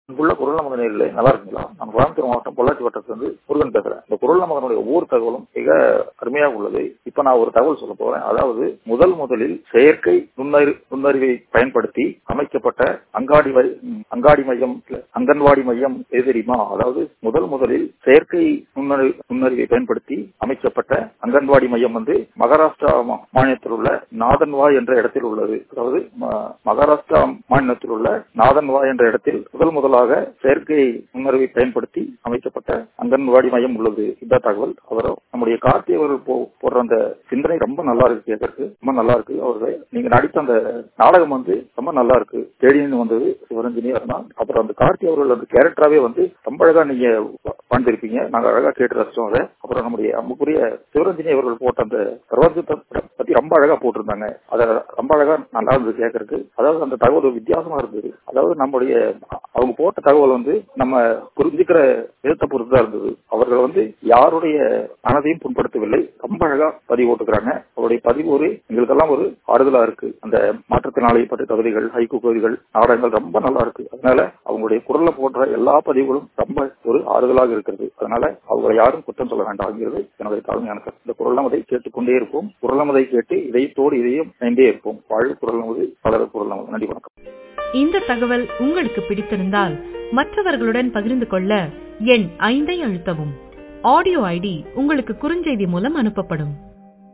இங்குள்ள குரல் நமது நேரிலே நல்லா இருக்குங்களா நான் கோயம்புத்தூர் மாவட்டம் பொள்ளாச்சி வட்டத்திலிருந்து முருகன் பேசுறேன் இந்த குரல் நமதனுடைய ஒவ்வொரு தகவலும் மிக அருமையாக உள்ளது இப்ப நான் ஒரு தகவல் சொல்ல போறேன் அதாவது முதல் முதலில் செயற்கை நுண்ணறி நுண்ணறிவை பயன்படுத்தி அமைக்கப்பட்ட அங்காடி வை- ம், அங்காடி மையம் இல்ல, அங்கன்வாடி மையம் எது தெரியுமா அதாவது முதல் முதலில் செயற்கை நுண்ணறி நுண்ணறிவை பயன்படுத்தி அமைக்கப்பட்ட அங்கன்வாடி மையம் வந்து மகாராஷ்டிரா மா- மாநிலத்தில் உள்ள நாதன்வாய் என்ற இடத்தில் உள்ளது அதாவது ம- மகாராஷ்டிரா மாநிலத்தில் உள்ள நாதன்வாய் என்ற இடத்தில் முதல் முதலாக செயற்கை நுண்ணறிவை பயன்படுத்தி அமைக்கப்பட்ட அங்கன்வாடி மையம் உள்ளது இந்த தகவல் அவர் நம்முடைய கார்த்தி அவர்கள் போ- போடுற அந்த சிந்தனை ரொம்ப நல்லா இருக்கு கேட்கறதுக்கு ரொம்ப நல்லா இருக்கு அவர்கள் நீங்க நடித்த அந்த நாடகம் வந்து ரொம்ப நல்லா இருக்கு தேடின்னு வந்தது சிவரஞ்சனியா தான் அப்புறம் அந்த கார்த்தி அவர்கள் அந்த கேரக்டராவே வந்து ரொம்ப அழகா நீங்க வாழ்ந்திருப்பீங்க நாங்க அழகா கேட்டு ரசிச்சோம் அதை அப்புறம் நம்முடைய அம்முக்குரிய சிவரஞ்சனி அவர்கள் போட்ட அந்த பிரபஞ்சத்தை பத்தி ரொம்ப அழகா போட்டிருந்தாங்க அத ரொம்ப அழகா நல்லா இருந்தது கேட்கறதுக்கு அதாவது அந்த தகவல் ஒரு வித்தியாசமா இருந்தது அதாவது நம்முடைய அவங்க போட்ட தகவல் வந்து நம்ம புரிஞ்சுக்கிற விதத்தை பொறுத்து தான் இருந்தது அவர்கள் வந்து யாருடைய மனதையும் புண்படுத்தவில்லை ரொம்ப அழகா பதிவு போட்டுக்கிறாங்க அவருடைய பதிவு ஒரு எங்களுக்கெல்லாம் ஒரு ஆறுதலா இருக்கு அந்த மாற்றுத்திறனாளி பற்றிய தகுதிகள் ஹைக்கு கவிதைகள் நாடகங்கள் ரொம்ப நல்லா இருக்கு அதனால அவங்களுடைய குரல்ல போடுற எல்லா பதிவுகளும் ரொம்ப ஒரு ஆறுதலாக இருக்கிறது அதனால அவங்களை யாரும் குற்றம் சொல்ல வேண்டாம்ங்கிறது என்னுடைய தாழ்மையான கருத்து இந்த குரல் நமதை கேட்டுக்கொண்டே இருப்போம் குரல் நமதை கேட்டு இதயத்தோடு இதயம் இணைந்தே இருப்போம் வாழ்வு குரல் நமது பலர் குரல் நமது நன்றி வணக்கம் இந்த தகவல் உங்களுக்கு பிடித்திருந்தால் மற்றவர்களுடன் பகிர்ந்து கொள்ள எண் ஐந்தை அழுத்தவும் ஆடியோ ஐடி உங்களுக்கு குறுஞ்செய்தி மூலம் அனுப்பப்படும்